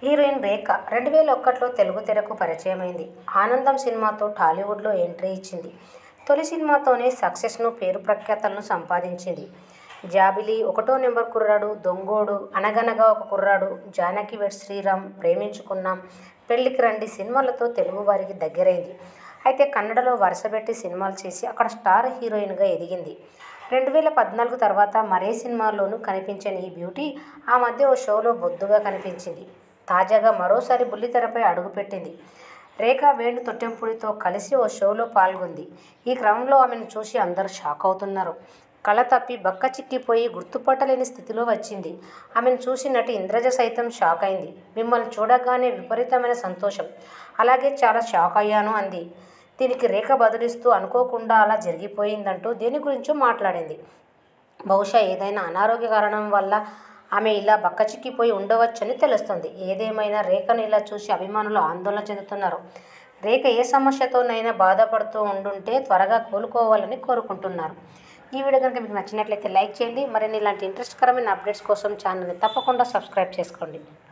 heroine రేఖ రెండు వేల ఒకటిలో తెలుగు తెరకు పరిచయమైంది ఆనందం సినిమాతో టాలీవుడ్లో ఎంట్రీ ఇచ్చింది తొలి సినిమాతోనే సక్సెస్ను పేరు ప్రఖ్యాతలను సంపాదించింది జాబిలి ఒకటో నెంబర్ కుర్రాడు దొంగోడు అనగనగా ఒక కుర్రాడు జానకి వెడ్ శ్రీరామ్ ప్రేమించుకున్నాం పెళ్లికి రండి సినిమాలతో తెలుగు వారికి దగ్గరైంది అయితే కన్నడలో వరుసపెట్టి సినిమాలు చేసి అక్కడ స్టార్ హీరోయిన్గా ఎదిగింది రెండు వేల పద్నాలుగు తర్వాత మరే సినిమాల్లోనూ కనిపించని ఈ బ్యూటీ ఆ మధ్య ఓ షోలో బొద్దుగా కనిపించింది తాజాగా మరోసారి బుల్లితెరపై అడుగుపెట్టింది రేఖ వేణు తొట్టెంపుడితో కలిసి ఓ షోలో పాల్గొంది ఈ క్రమంలో ఆమెను చూసి అందరూ షాక్ అవుతున్నారు కళ తప్పి బక్క చిక్కిపోయి గుర్తుపట్టలేని స్థితిలో వచ్చింది ఆమెను చూసి నటి ఇంద్రజ సైతం షాక్ అయింది మిమ్మల్ని చూడగానే విపరీతమైన సంతోషం అలాగే చాలా షాక్ అయ్యాను అంది దీనికి రేఖ బదులిస్తూ అనుకోకుండా అలా జరిగిపోయిందంటూ దేని గురించో మాట్లాడింది బహుశా ఏదైనా అనారోగ్య కారణం వల్ల ఆమె ఇలా బక్కచిక్కిపోయి ఉండవచ్చని తెలుస్తుంది ఏదేమైనా రేఖను ఇలా చూసి అభిమానులు ఆందోళన చెందుతున్నారు రేఖ ఏ సమస్యతోనైనా బాధపడుతూ ఉండుంటే త్వరగా కోలుకోవాలని కోరుకుంటున్నారు ఈ వీడియో కనుక మీకు నచ్చినట్లయితే లైక్ చేయండి మరిన్ని ఇలాంటి ఇంట్రెస్ట్కరమైన అప్డేట్స్ కోసం ఛానల్ని తప్పకుండా సబ్స్క్రైబ్ చేసుకోండి